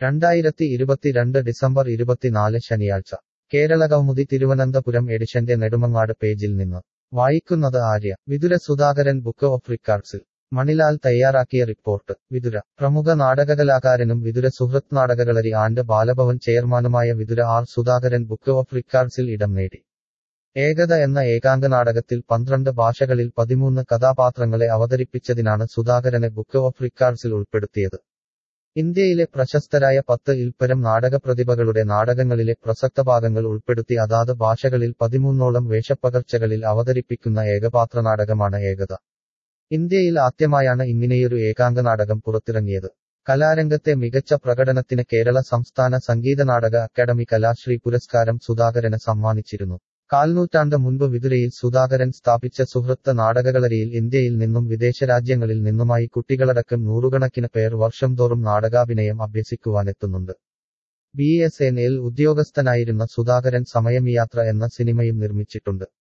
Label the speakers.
Speaker 1: രണ്ടായിരത്തി ഇരുപത്തിരണ്ട് ഡിസംബർ ഇരുപത്തിനാല് ശനിയാഴ്ച കേരളകൗമുദി തിരുവനന്തപുരം എഡിഷന്റെ നെടുമങ്ങാട് പേജിൽ നിന്ന് വായിക്കുന്നത് ആര്യ വിതുര സുധാകരൻ ബുക്ക് ഓഫ് റിക്കാർഡ്സിൽ മണിലാൽ തയ്യാറാക്കിയ റിപ്പോർട്ട് വിതുര പ്രമുഖ നാടകകലാകാരനും വിതുര സുഹൃത്ത് നാടകകളരി ആൻഡ് ബാലഭവൻ ചെയർമാനുമായ Vithura R Sudhakaran book of റിക്കാർഡ്സിൽ ഇടം നേടി ഏകത എന്ന ഏകാംഗ നാടകത്തിൽ പന്ത്രണ്ട് ഭാഷകളിൽ പതിമൂന്ന് കഥാപാത്രങ്ങളെ അവതരിപ്പിച്ചതിനാണ് സുധാകരനെ ബുക്ക് ഓഫ് റിക്കാർഡ്സിൽ ഉൾപ്പെടുത്തിയത് ഇന്ത്യയിലെ പ്രശസ്തരായ പത്ത് ഇൽപ്പരം നാടകപ്രതിഭകളുടെ നാടകങ്ങളിലെ പ്രസക്ത ഭാഗങ്ങൾ ഉൾപ്പെടുത്തി അതാത് ഭാഷകളിൽ പതിമൂന്നോളം വേഷപ്പകർച്ചകളിൽ അവതരിപ്പിക്കുന്ന ഏകപാത്ര നാടകമാണ് ഏകത ഇന്ത്യയിൽ ആദ്യമായാണ് ഇങ്ങനെയൊരു ഏകാംഗ നാടകം പുറത്തിറങ്ങിയത് കലാരംഗത്തെ മികച്ച പ്രകടനത്തിന് കേരള സംസ്ഥാന സംഗീത നാടക അക്കാദമി കലാശ്രീ പുരസ്കാരം സുധാകരന് സമ്മാനിച്ചിരുന്നു കാൽനൂറ്റാണ്ട് മുൻപ് വിതുരയിൽ സുധാകരൻ സ്ഥാപിച്ച സുഹൃത്ത് നാടകകളരിയിൽ ഇന്ത്യയിൽ നിന്നും വിദേശരാജ്യങ്ങളിൽ നിന്നുമായി കുട്ടികളടക്കം നൂറുകണക്കിന് പേർ വർഷം തോറും നാടകാഭിനയം അഭ്യസിക്കുവാനെത്തുന്നുണ്ട് ബി എസ് എൻ എൽ ഉദ്യോഗസ്ഥനായിരുന്ന സുധാകരൻ സമയമിയാത്ര എന്ന സിനിമയും നിർമ്മിച്ചിട്ടുണ്ട്